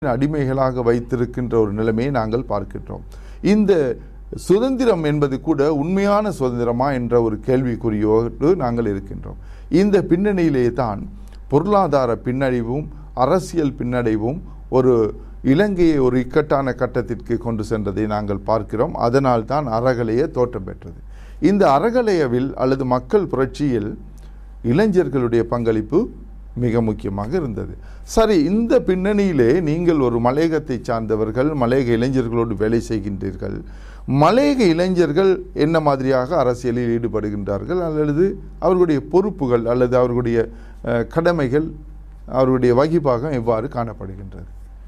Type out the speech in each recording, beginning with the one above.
அடிமைகளாக வைத்திருக்கின்ற ஒரு நிலைமையை நாங்கள் பார்க்கின்றோம் இந்த சுதந்திரம் என்பது கூட உண்மையான சுதந்திரமா என்ற ஒரு கேள்விக்குறியோடு நாங்கள் இருக்கின்றோம் இந்த பின்னணியிலே தான் பொருளாதார பின்னடைவும் அரசியல் பின்னடைவும் ஒரு இலங்கையை ஒரு இக்கட்டான கட்டத்திற்கு கொண்டு சென்றதை நாங்கள் பார்க்கிறோம் அதனால் தான் அறகலைய தோற்றம் பெற்றது இந்த அறகலையவில் அல்லது மக்கள் புரட்சியில் இளைஞர்களுடைய பங்களிப்பு மிக முக்கியமாக இருந்தது சரி இந்த பின்னணியிலே நீங்கள் ஒரு மலையகத்தை சார்ந்தவர்கள் மலையக இளைஞர்களோடு வேலை செய்கின்றீர்கள் மலையக இளைஞர்கள் என்ன மாதிரியாக அரசியலில் ஈடுபடுகின்றார்கள் அல்லது அவர்களுடைய பொறுப்புகள் அல்லது அவர்களுடைய அஹ், கடமைகள் அவர்களுடைய வகிப்பாகம் எவ்வாறு காணப்படுகின்றது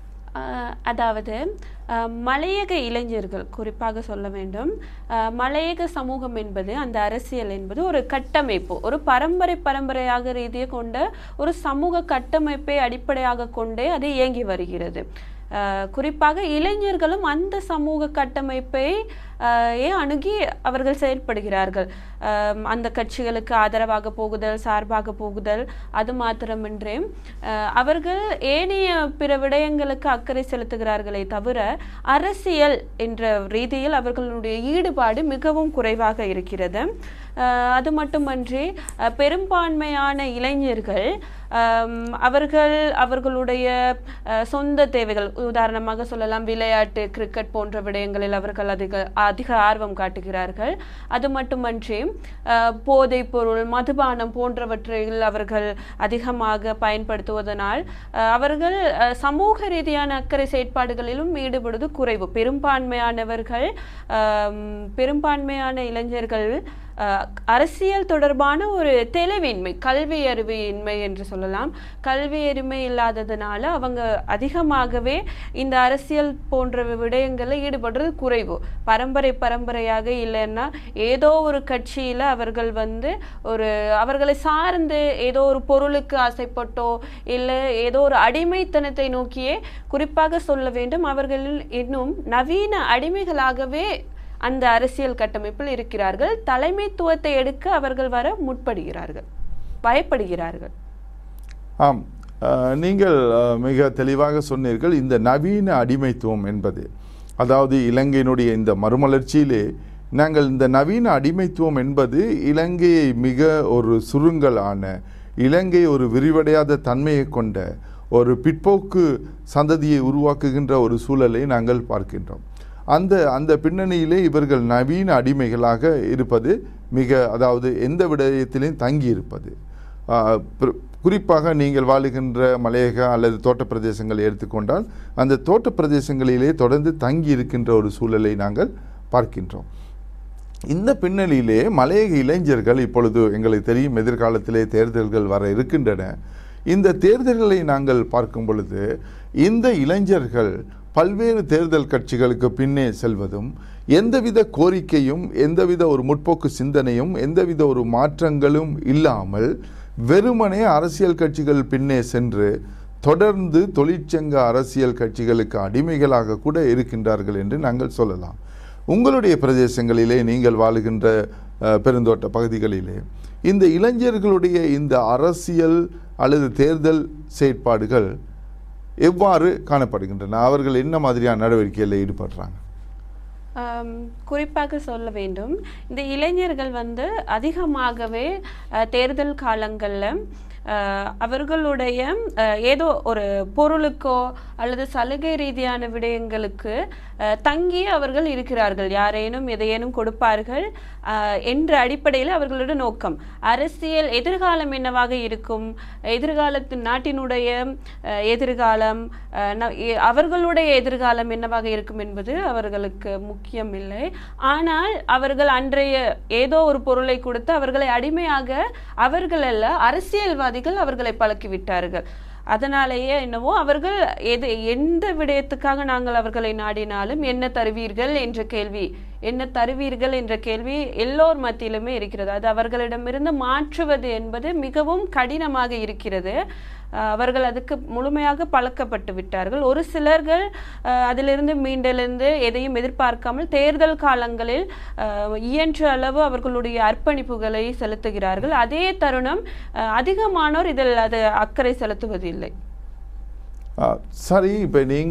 ஆஹ் அதாவது ஆஹ் மலையக இளைஞர்கள் குறிப்பாக சொல்ல வேண்டும் ஆஹ் மலையக சமூகம் என்பது அந்த அரசியல் என்பது ஒரு கட்டமைப்பு ஒரு பரம்பரை பரம்பரையாக ரீதியை கொண்ட ஒரு சமூக கட்டமைப்பை அடிப்படையாக கொண்டே அது இயங்கி வருகிறது ஆஹ் குறிப்பாக இளைஞர்களும் அந்த சமூக கட்டமைப்பை ஆஹ் ஏ அணுகி அவர்கள் செயல்படுகிறார்கள் ஆம், அந்த கட்சிகளுக்கு ஆதரவாக போகுதல் சார்பாக போகுதல் அது மாத்திரமின்றி ஆஹ் அவர்கள் ஏனைய பிற விடயங்களுக்கு அக்கறை செலுத்துகிறார்களே தவிர அரசியல் என்ற ரீதியில் அவர்களுடைய ஈடுபாடு மிகவும் குறைவாக இருக்கிறது ஆஹ் அது மட்டுமன்றி ஆஹ் பெரும்பான்மையான இளைஞர்கள் ஆம், அவர்கள் அவர்களுடைய ஆஹ் சொந்த தேவைகள் உதாரணமாக சொல்லலாம் விளையாட்டு கிரிக்கெட் போன்ற விடயங்களில் அவர்கள் அதிக அதிக ஆர்வம் காட்டுகிறார்கள் அது மட்டுமன்றி ஆஹ் போதைப் பொருள் மதுபானம் போன்றவற்றில் அவர்கள் அதிகமாக பயன்படுத்துவதனால் ஆஹ் அவர்கள் ஆஹ் சமூக ரீதியான அக்கறை செயற்பாடுகளிலும் ஈடுபடுவது குறைவு பெரும்பான்மையானவர்கள் ஆம், பெரும்பான்மையான இளைஞர்கள் ஆஹ் அரசியல் தொடர்பான ஒரு தெளிவின்மை கல்வி அறிவின்மை என்று சொல்லலாம் கல்வி அறிமை இல்லாததுனால அவங்க அதிகமாகவே இந்த அரசியல் போன்ற விடயங்களில் ஈடுபடுறது குறைவு பரம்பரை பரம்பரையாக இல்லைன்னா ஏதோ ஒரு கட்சியில அவர்கள் வந்து ஒரு அவர்களை சார்ந்து ஏதோ ஒரு பொருளுக்கு ஆசைப்பட்டோ இல்லை ஏதோ ஒரு அடிமைத்தனத்தை நோக்கியே குறிப்பாக சொல்ல வேண்டும் அவர்கள் இன்னும் நவீன அடிமைகளாகவே அந்த அரசியல் கட்டமைப்பில் இருக்கிறார்கள் தலைமைத்துவத்தை எடுக்க அவர்கள் வர முற்படுகிறார்கள் பயப்படுகிறார்கள் ஆம் அஹ், நீங்கள் அஹ், மிக தெளிவாக சொன்னீர்கள் இந்த நவீன அடிமைத்துவம் என்பது அதாவது இலங்கையினுடைய இந்த மறுமலர்ச்சியிலே நாங்கள் இந்த நவீன அடிமைத்துவம் என்பது இலங்கையை மிக ஒரு சுருங்கலான இலங்கை ஒரு விரிவடையாத தன்மையை கொண்ட ஒரு பிற்போக்கு சந்ததியை உருவாக்குகின்ற ஒரு சூழலை நாங்கள் பார்க்கின்றோம் அந்த அந்த பின்னணியிலே இவர்கள் நவீன அடிமைகளாக இருப்பது மிக அதாவது எந்த விடயத்திலையும் தங்கி இருப்பது ஆஹ் பிர- குறிப்பாக நீங்கள் வாழுகின்ற மலையக அல்லது தோட்ட பிரதேசங்களை எடுத்துக்கொண்டால் அந்த தோட்ட பிரதேசங்களிலே தொடர்ந்து தங்கி இருக்கின்ற ஒரு சூழலை நாங்கள் பார்க்கின்றோம் இந்த பின்னணியிலே மலையக இளைஞர்கள் இப்பொழுது எங்களுக்கு தெரியும் எதிர்காலத்திலே தேர்தல்கள் வர இருக்கின்றன இந்த தேர்தல்களை நாங்கள் பார்க்கும் பொழுது இந்த இளைஞர்கள் பல்வேறு தேர்தல் கட்சிகளுக்கு பின்னே செல்வதும் எந்தவித கோரிக்கையும் எந்தவித ஒரு முற்போக்கு சிந்தனையும் எந்தவித ஒரு மாற்றங்களும் இல்லாமல் வெறுமனே அரசியல் கட்சிகள் பின்னே சென்று தொடர்ந்து தொழிற்சங்க அரசியல் கட்சிகளுக்கு அடிமைகளாக கூட இருக்கின்றார்கள் என்று நாங்கள் சொல்லலாம் உங்களுடைய பிரதேசங்களிலே நீங்கள் வாழுகின்ற அஹ், பெருந்தோட்ட பகுதிகளிலே இந்த இளைஞர்களுடைய இந்த அரசியல் அல்லது தேர்தல் செயற்பாடுகள் எவ்வாறு காணப்படுகின்றன அவர்கள் என்ன மாதிரியான நடவடிக்கைகளில் ஈடுபடுறாங்க ஆம், குறிப்பாக சொல்ல வேண்டும் இந்த இளைஞர்கள் வந்து அதிகமாகவே அஹ், தேர்தல் காலங்களில் அவர்களுடைய அஹ், ஏதோ ஒரு பொருளுக்கோ அல்லது சலுகை ரீதியான விடயங்களுக்கு அஹ், தங்கி அவர்கள் இருக்கிறார்கள் யாரேனும் எதையேனும் கொடுப்பார்கள் அஹ், என்ற அடிப்படையில் அவர்களோட நோக்கம் அரசியல் எதிர்காலம் என்னவாக இருக்கும் எதிர்காலத்தின் நாட்டினுடைய அஹ், எதிர்காலம் அஹ், ந- எ- அவர்களுடைய எதிர்காலம் என்னவாக இருக்கும் என்பது அவர்களுக்கு முக்கியம் இல்லை ஆனால் அவர்கள் அன்றைய ஏதோ ஒரு பொருளை கொடுத்து அவர்களை அடிமையாக அவர்கள் அல்ல அரசியல்வாதிகள் அவர்களை பழக்கிவிட்டார்கள் அதனாலேயே என்னவோ அவர்கள் எது எந்த விடயத்துக்காக நாங்கள் அவர்களை நாடினாலும் என்ன தருவீர்கள் என்ற கேள்வி என்ன தருவீர்கள் என்ற கேள்வி எல்லோர் மத்தியிலுமே இருக்கிறது அது அவர்களிடமிருந்து மாற்றுவது என்பது மிகவும் கடினமாக இருக்கிறது அஹ் அவர்கள் அதுக்கு முழுமையாக பழக்கப்பட்டு விட்டார்கள் ஒரு சிலர்கள் அஹ், அதிலிருந்து மீண்டெழுந்து எதையும் எதிர்பார்க்காமல் தேர்தல் காலங்களில் அஹ், இயன்ற அளவு அவர்களுடைய அர்ப்பணிப்புகளை செலுத்துகிறார்கள் அதே தருணம் அஹ், அதிகமானோர் இதில் அது அக்கறை செலுத்துவதில்லை ஆ, சரி இப்போ நீங்கள்